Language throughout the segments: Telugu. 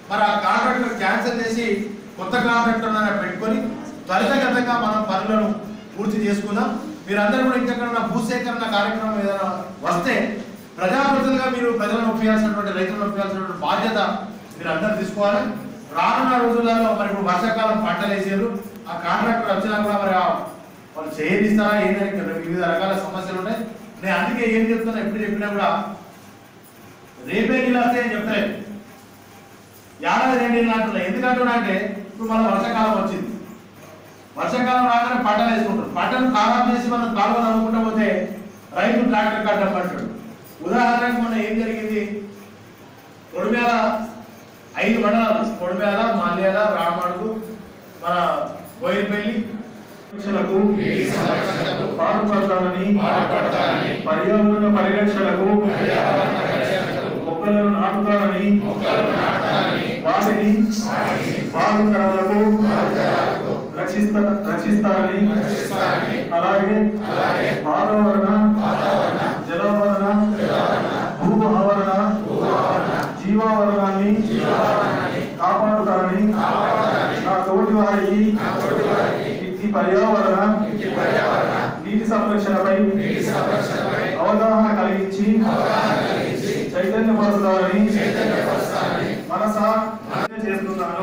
మరి ఆ కాంట్రాక్టర్ క్యాన్సిల్ చేసి కొత్త కాంట్రాక్టర్ పెట్టుకొని త్వరితగతంగా మనం పనులను పూర్తి చేసుకుందాం మీరందరూ కూడా ఇంకెక్కడ భూసేకరణ కార్యక్రమం ఏదైనా వస్తే ప్రజాప్రతినిధులుగా మీరు ప్రజలను ఒప్పించాల్సినటువంటి రైతులను ఒప్పించాల్సినటువంటి బాధ్యత మీరు అందరూ తీసుకోవాలి రానున్న రోజులలో మరి ఇప్పుడు వర్షాకాలం పంటలు వేసారు ఆ కాంట్రాక్టర్ వచ్చినా కూడా మరి ఆ వాళ్ళు చేయనిస్తారా ఏంటని వివిధ రకాల సమస్యలు ఉన్నాయి నేను అందుకే ఏం చెప్తున్నా ఎప్పుడు చెప్పినా కూడా రేపే నీళ్ళు వస్తాయని చెప్తలేదు ఏడాది రెండు నీళ్ళు అంటున్నా ఎందుకంటున్నా అంటే ఇప్పుడు మన వర్షాకాలం వచ్చింది వర్షాకాలం రాగానే పంటలు వేసుకుంటారు పంటను ఖరాబ్ చేసి మనం కాలువలు అమ్ముకుంటూ పోతే రైతు ట్రాక్టర్ కట్టం పట్టాడు ఉదాహరణకు మొన్న ఏం జరిగింది కొడిమేల ఐదు మండలాలు కొడిమేల మాల్యాల రామడుగు మన బోయినపల్లి పరిరక్షణకు పాటుపడతానని పర్యావరణ పరిరక్షణకు మొక్కలను నాటుతానని వాటిని బాధితరాలకు రక్షిస్తా రక్షిస్తానని అలాగే వాతావరణ జలావరణ భూ ఆవరణ జీవావరణాన్ని కాపాడుతానని నా తోటి వారికి ఈ పర్యావరణ నీటి సంరక్షణపై అవగాహన కలిగించి చైతన్యపరుస్తారని మనసా చేస్తున్నాను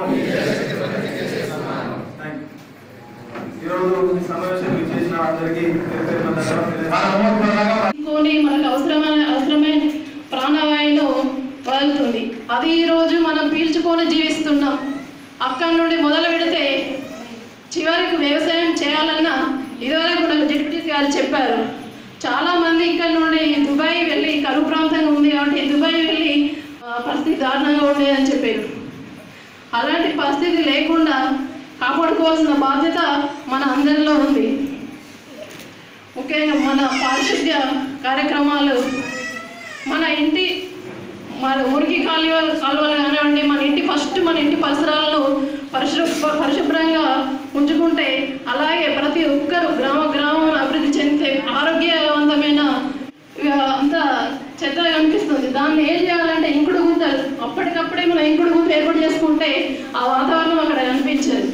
Thank you. ఈరోజు ఈ సమావేశం చేసిన అందరికీ పేరు పేరున ధన్యవాదాలు తెలియజేస్తున్నాను. తీసుకొని మనకు అవసరమైన అవసరమైన ప్రాణవాయువును వదులుతుంది అది ఈ రోజు మనం పీల్చుకొని జీవిస్తున్నాం అక్కడి నుండి మొదలు పెడితే చివరికి వ్యవసాయం చేయాలన్నా ఇదివరకు కూడా డిప్యూటీ గారు చెప్పారు చాలా మంది ఇక్కడ నుండి దుబాయ్ వెళ్ళి కరువు ప్రాంతంగా ఉంది కాబట్టి దుబాయ్ వెళ్ళి ఆ, పరిస్థితి దారుణంగా ఉండేదని చెప్పారు అలాంటి పరిస్థితి లేకుండా కాపాడుకోవాల్సిన బాధ్యత మన అందరిలో ఉంది ముఖ్యంగా మన పారిశుద్ధ్య కార్యక్రమాలు మన ఇంటి మన మురికి కాలువలు కాలువలు కానివ్వండి మన ఇంటి ఫస్ట్ మన ఇంటి పరిసరాలను పరిశుభ్ర పరిశుభ్రంగా ఉంచుకుంటే అలాగే ప్రతి ఒక్కరు గ్రామ గ్రామం అభివృద్ధి చెందితే ఆరోగ్యవంతమైన ఇక అంత చెత్తగా కనిపిస్తుంది దాన్ని ఏం చేయాలంటే ఇంకుడు గుంతలు అప్పటికప్పుడే మనం ఇంకుడు గుంత ఏర్పాటు చేసుకుంటే ఆ వాతావరణం అక్కడ కనిపించదు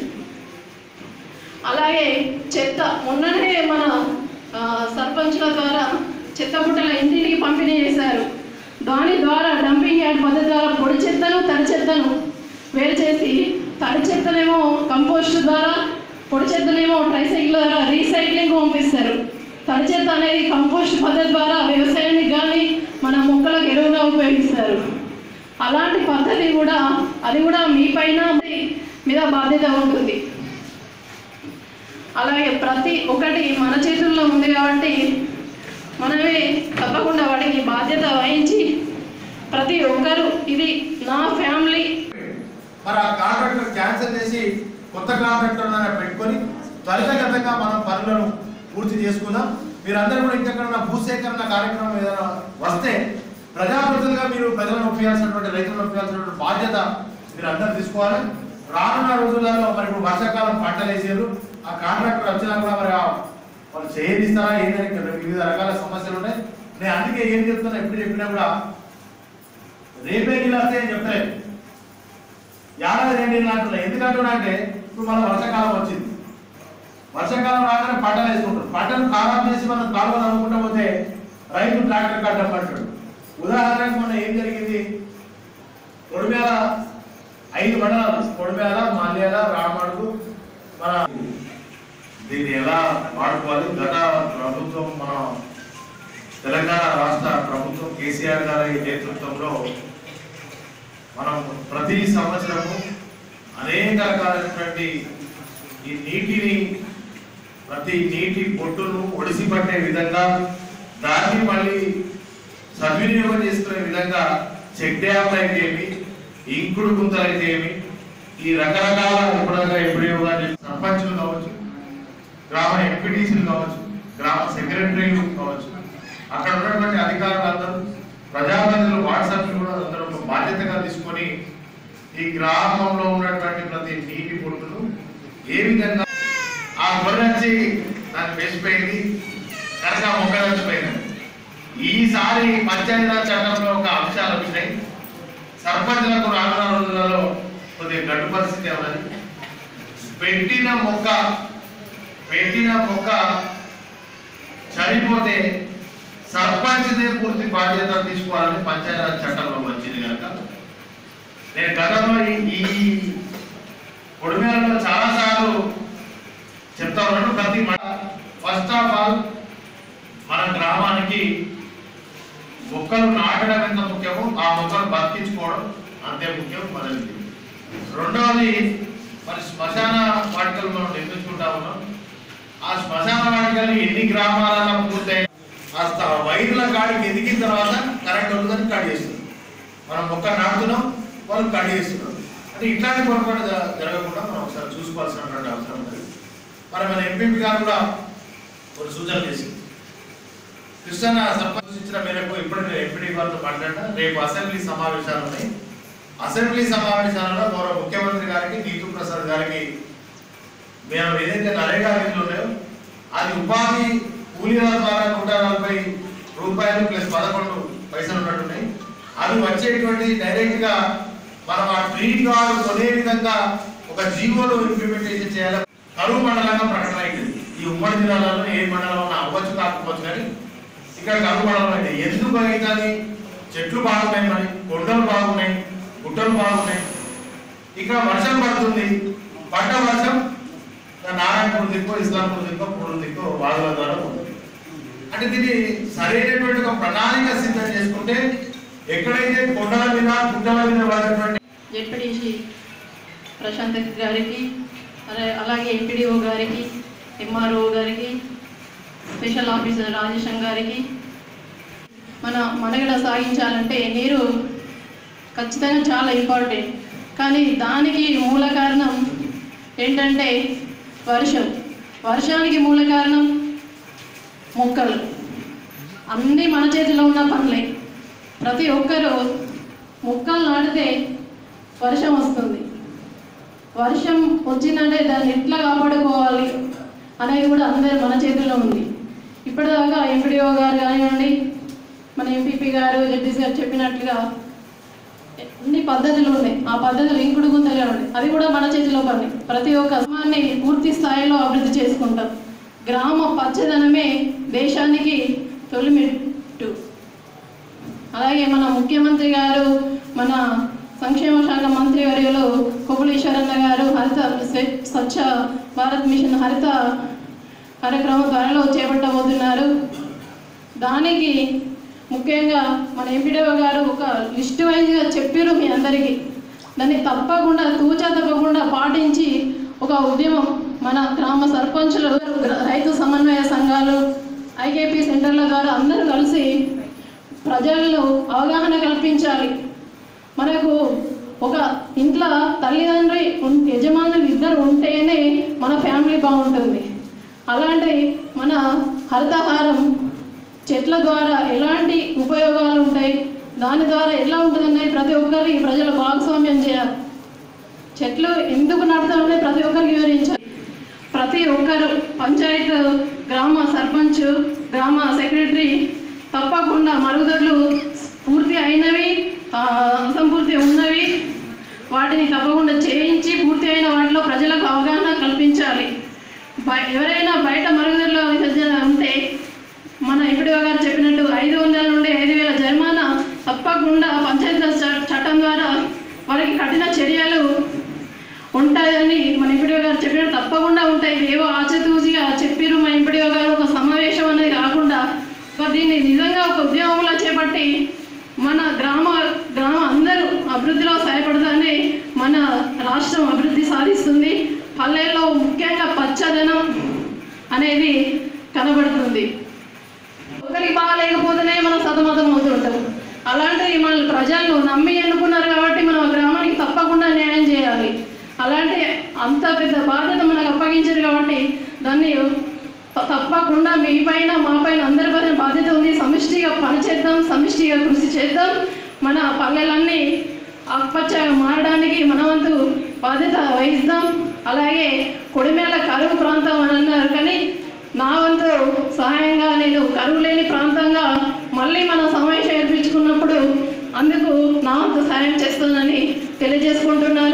అలాగే చెత్త మొన్ననే మన ఆ, సర్పంచుల ద్వారా చెత్త బుట్టల ఇంటింటికి పంపిణీ చేశారు దాని ద్వారా డంపింగ్ యార్డ్ పద్ధతి ద్వారా పొడి చెత్తను తడి చెత్తను వేరు చేసి తడి చెత్తనేమో కంపోస్ట్ ద్వారా పొడి చెత్తనేమో ట్రైసైకిల్ ద్వారా రీసైక్లింగ్ పంపిస్తారు తడి చెత్త అనేది కంపోస్ట్ పద్ధతి ద్వారా వ్యవసాయానికి కానీ మన మొక్కలకు ఎరువుగా ఉపయోగిస్తారు అలాంటి పద్ధతి కూడా అది కూడా మీ పైన మీద బాధ్యత ఉంటుంది అలాగే ప్రతి ఒక్కటి మన చేతుల్లో ఉంది కాబట్టి మనమే తప్పకుండా వాడికి బాధ్యత వహించి ప్రతి ఒక్కరు ఇది నా ఫ్యామిలీ మరి ఆ కాంట్రాక్టర్ క్యాన్సిల్ చేసి కొత్త కాంట్రాక్టర్ పెట్టుకొని త్వరితగతంగా మనం పనులను పూర్తి చేసుకుందాం మీరందరూ కూడా ఇంకెక్కడ భూసేకరణ కార్యక్రమం ఏదైనా వస్తే ప్రజాప్రతినిధులుగా మీరు ప్రజలను ఒప్పించాల్సినటువంటి రైతులను ఒప్పించాల్సినటువంటి బాధ్యత మీరు అందరూ తీసుకోవాలి రానున్న రోజులలో మరి ఇప్పుడు వర్షాకాలం పంటలు వేసారు ఆ కాంట్రాక్టర్ వచ్చినా కూడా మరి ఆ వాళ్ళు చేయనిస్తారా ఏంటని వివిధ రకాల సమస్యలు ఉన్నాయి నేను అందుకే ఏం చెప్తున్నా ఎప్పుడు చెప్పినా కూడా రేపే నీళ్ళు వస్తాయని చెప్తలేదు ఏడాది రెండు నీళ్ళు అంటున్నా ఎందుకంటున్నా అంటే ఇప్పుడు మన వర్షాకాలం వచ్చింది వర్షాకాలం రాగానే పంటలు వేసుకుంటారు పంటను ఖరాబ్ చేసి మనం కాలువలు అమ్ముకుంటూ పోతే రైతు ట్రాక్టర్ కట్టం పట్టాడు ఉదాహరణకు మొన్న ఏం జరిగింది కొడిమేల ఐదు మండలాలు కొడిమేల మాల్యాల రామడుగు మన దీన్ని ఎలా వాడుకోవాలి గత ప్రభుత్వం మన తెలంగాణ రాష్ట్ర ప్రభుత్వం కేసీఆర్ గారి నేతృత్వంలో మనం ప్రతి సంవత్సరము అనేక రకాలైనటువంటి ఈ నీటిని ప్రతి నీటి బొట్టును ఒడిసి పట్టే విధంగా దాన్ని మళ్ళీ సద్వినియోగం చేసుకునే విధంగా చెక్ డ్యామ్లు అయితే ఏమి ఇంకుడు గుంతలు అయితే ఏమి ఈ రకరకాల ఎప్పుడైనా ఎప్పుడో కానీ సర్పంచులు కావచ్చు గ్రామ ఎంపీటీసీలు కావచ్చు గ్రామ సెక్రటరీలు కావచ్చు అక్కడ ఉన్నటువంటి అధికారులందరూ ప్రజాప్రతినిధులు వాట్సాప్ కూడా అందరూ ఒక బాధ్యతగా తీసుకొని ఈ గ్రామంలో ఉన్నటువంటి ప్రతి నీటి బొట్టును ఏ విధంగా ఆ గొర్రె వచ్చి దాన్ని వేసిపోయింది కనుక మొక్క చచ్చిపోయింది ఈసారి పంచాయతీరాజ్ చట్టంలో ఒక అంశాలు వచ్చినాయి సర్పంచులకు రానున్న రోజులలో కొద్దిగా గడ్డు పరిస్థితి ఉన్నది పెట్టిన మొక్క పెట్టిన మొక్క చనిపోతే సర్పంచ్దే పూర్తి బాధ్యత తీసుకోవాలని పంచాయతీరాజ్ చట్టంలో వచ్చింది కనుక నేను గతంలో ఈ- ఈ కొడిమేరలో చాలా సార్లు చెప్తా ఉన్నాను ప్రతి ఫస్ట్ ఆఫ్ ఆల్ మన గ్రామానికి మొక్కలు నాటడం ఎంత ముఖ్యమో ఆ మొక్కలు బతికించుకోవడం అంతే ముఖ్యం మొదటిది రెండవది మరి శ్మశాన వాటికలు మనం నిర్మించుకుంటా ఉన్నాం ఆ శ్మశాన వాటికలు ఎన్ని గ్రామాలలో పూర్తయి ఆ స్థ- వైర్ల కాడికి ఎదిగిన తర్వాత కరెంట్ ఉందని కట్ చేస్తుంది మనం మొక్క నాటుతున్నాం వాళ్ళు కట్ చేస్తున్నారు అంటే ఇట్లాంటి పొరపాటు జ- జరగకుండా మనం ఒకసారి చూసుకోవాల్సినటువంటి అవసరం ఉంది మరి మన ఎంపీ గారు కూడా కొన్ని సూచనలు చేసింది కృష్ణ సర్పంచ్ ఇచ్చిన మేరకు ఇప్పుడు నేను ఎంపీ గారితో మాట్లాడినా రేపు అసెంబ్లీ సమావేశాలు ఉన్నాయి అసెంబ్లీ సమావేశాలలో గౌరవ ముఖ్యమంత్రి గారికి నీతు ప్రసాద్ గారికి మేము ఏదైతే నరేగా నిధులు ఉన్నాయో అది ఉపాధి కూలీల ద్వారా నూట నలభై రూపాయలు ప్లస్ పదకొండు పైసలు ఉన్నట్టున్నాయి అవి వచ్చేటువంటి డైరెక్ట్ గా మనం ఆ ట్రీ కార్డు కొనే విధంగా ఒక జీవోలో ఇంప్లిమెంటేషన్ చేయాలి కరువు మండలంగా ప్రకటన అయింది ఈ ఉమ్మడి జిల్లాలలో ఏ మండలం ఉన్నా అవ్వచ్చు కాకపోవచ్చు కానీ ఇక్కడ కరువు మండలం అయితే ఎందుకు అవుతుంది చెట్లు బాగున్నాయి మరి కొండలు బాగున్నాయి గుట్టలు బాగున్నాయి ఇక్కడ వర్షం పడుతుంది పడ్డ వర్షం నారాయణపూర్ దిక్కో ఇస్లాంపూర్ దిక్కో పూర్ దిక్కో వాదుల ద్వారా ఉంది అంటే దీన్ని సరైనటువంటి ఒక ప్రణాళిక సిద్ధం చేసుకుంటే ఎక్కడైతే కొండల మీద గుట్టల మీద పడినటువంటి జెడ్పీటీసీ ప్రశాంత్ గారికి అలా- అలాగే ఎంపీడీఓ గారికి ఎంఆర్ఓ గారికి స్పెషల్ ఆఫీసర్ రాజేశం గారికి మన మనగడ సాగించాలంటే నీరు ఖచ్చితంగా చాలా ఇంపార్టెంట్ కానీ దానికి మూల కారణం ఏంటంటే వర్షం వర్షానికి మూల కారణం మొక్కలు అన్నీ మన చేతిలో ఉన్న పనులే ప్రతి ఒక్కరూ మొక్కలు నాటితే వర్షం వస్తుంది వర్షం వచ్చిందంటే దాన్ని ఎట్లా కాపాడుకోవాలి అనేది కూడా అందరి మన చేతిలో ఉంది ఇప్పటిదాకా ఎంపీడీఓ గారు కానివ్వండి మన ఎంపీపీ గారు జడ్జీస్ గారు చెప్పినట్లుగా అన్ని పద్ధతులు ఉన్నాయి ఆ పద్ధతులు ఇంకుడు గుంతలే ఉన్నాయి అది కూడా మన చేతిలో పని ప్రతి ఒక్క గ్రామాన్ని పూర్తి స్థాయిలో అభివృద్ధి చేసుకుంటాం గ్రామ పచ్చదనమే దేశానికి తొలిమెట్టు అలాగే మన ముఖ్యమంత్రి గారు మన సంక్షేమ శాఖ మంత్రి వర్యులు కొప్పుల ఈశ్వరన్న గారు హరిత స్వే- స్వచ్ఛ భారత్ మిషన్ హరిత కార్యక్రమం త్వరలో చేపట్టబోతున్నారు దానికి ముఖ్యంగా మన ఎంపీడీఓ గారు ఒక లిస్ట్ వైజ్గా చెప్పారు మీ అందరికీ దాన్ని తప్పకుండా తూచా తప్పకుండా పాటించి ఒక ఉద్యమం మన గ్రామ సర్పంచులు రైతు సమన్వయ సంఘాలు ఐకేపీ సెంటర్ల ద్వారా అందరూ కలిసి ప్రజల్లో అవగాహన కల్పించాలి మనకు ఒక ఇంట్లో తల్లిదండ్రి ఉన్- యజమానులు ఇద్దరు ఉంటేనే మన ఫ్యామిలీ బాగుంటుంది అలాంటి మన హరితహారం చెట్ల ద్వారా ఎలాంటి ఉపయోగాలు ఉంటాయి దాని ద్వారా ఎలా ఉంటుందనేది ప్రతి ఒక్కరికి ప్రజలు భాగస్వామ్యం చేయాలి చెట్లు ఎందుకు నాటుతామని ప్రతి ఒక్కరికి వివరించాలి ప్రతి ఒక్కరు పంచాయత్ గ్రామ సర్పంచ్ గ్రామ సెక్రటరీ తప్పకుండా మరుగుదొడ్లు పూర్తి అయినవి ఆ, అసంపూర్తి ఉన్నవి వాటిని తప్పకుండా చేయించి పూర్తి అయిన వాటిలో ప్రజలకు అవగాహన కల్పించాలి బయ- ఎవరైనా బయట మరుగుదొడ్లో విసర్జన ఉంటే మన ఎంపీడీఓ గారు చెప్పినట్టు ఐదు వందల నుండి ఐదు వేల జరిమానా తప్పకుండా పంచాయతీరాజ్ చ- చట్టం ద్వారా వారికి కఠిన చర్యలు ఉంటాయని మన ఎంపీడీఓ గారు చెప్పినట్టు తప్పకుండా ఉంటాయి ఏవో ఆచితూచిగా చెప్పిరు మా ఎంపీడీఓ గారు ఒక సమావేశం అనేది కాకుండా ఒక దీన్ని నిజంగా ఒక ఉద్యమంలో చేపట్టి మన గ్రామ గ్రామ అందరూ అభివృద్ధిలో సహాయపడతానే మన రాష్ట్రం అభివృద్ధి సాధిస్తుంది పల్లెల్లో ముఖ్యంగా పచ్చదనం అనేది కనబడుతుంది ఒకరికి బాగాలేకపోతేనే మనం సతమతం అవుతుంటాం అలాంటివి మన ప్రజలను నమ్మి ఎన్నుకున్నారు కాబట్టి మనం ఆ గ్రామానికి తప్పకుండా న్యాయం చేయాలి అలాంటి అంత పెద్ద బాధ్యత మనకు అప్పగించారు కాబట్టి దాన్ని త- తప్పకుండా మీ పైన మా పైన అందరి పైన బాధ్యత ఉంది సమిష్టిగా పనిచేద్దాం సమిష్టిగా కృషి చేద్దాం మన పల్లెలన్నీ ఆకుపచ్చగా మారడానికి మన వంతు బాధ్యత వహిస్తాం అలాగే కొడిమేల కరువు ప్రాంతం అని అన్నారు కానీ నా వంతు సహాయంగా నేను కరువు లేని ప్రాంతంగా మళ్ళీ మన సమావేశం ఏర్పించుకున్నప్పుడు అందుకు నా వంతు సహాయం చేస్తుందని తెలియజేసుకుంటున్నాను